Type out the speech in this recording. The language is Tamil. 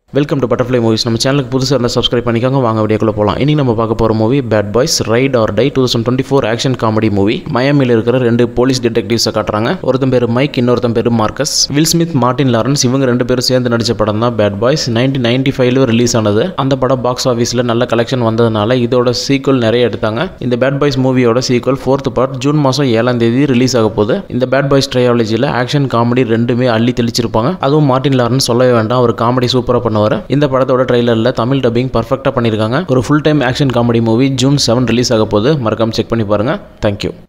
வெல்கம் டு பட்டர்ஃப்ளை மூவிஸ் நம்ம சேனலுக்கு புதுசாக இருந்தால் சப்ஸ்கிரைப் பண்ணிக்கோங்க வாங்க வீடியோக்குள்ள போகலாம் இன்றைக்கி நம்ம பார்க்க போகிற movie Bad Boys Ride or Die two thousand twenty four action comedy movie மயமில் இருக்கிற ரெண்டு போலீஸ் டிடெக்டிவ்ஸை காட்டுறாங்க ஒருத்தன் பேர் மைக் இன்னொருத்தன் பேர் Marcus Will Smith Martin Lawrence இவங்க ரெண்டு பேரும் சேர்ந்து நடித்த படம் தான் பேட் பாய்ஸ் நைன்டீன் நைன்டி ஃபைவ்ல ரிலீஸ் ஆனது அந்த படம் பாக்ஸ் ஆஃபீஸில் நல்ல கலெக்ஷன் வந்ததுனால இதோட சீக்வல் நிறைய எடுத்தாங்க இந்த பேட் பாய்ஸ் மூவியோட சீக்வல் ஃபோர்த் பார்ட் ஜூன் மாதம் ஏழாம் தேதி ரிலீஸ் ஆக போகுது இந்த பேட் பாய்ஸ் ட்ரையாலஜியில் ஆக்ஷன் காமெடி ரெண்டுமே அள்ளி தெளிச்சிருப்பாங்க அதுவும் மார்ட்டின் லாரன்ஸ் சொல்லவே வேண்டாம் அவர் காமெடி சூப்பராக பண்ணுவார் இந்த படத்தோட ட்ரெய்லரில் தமிழ் டப்பிங் பர்ஃபெக்டாக பண்ணியிருக்காங்க ஒரு full time action comedy movie June seven release ஆக போகுது மறக்காம செக் பண்ணி பாருங்கள் தேங்க்யூ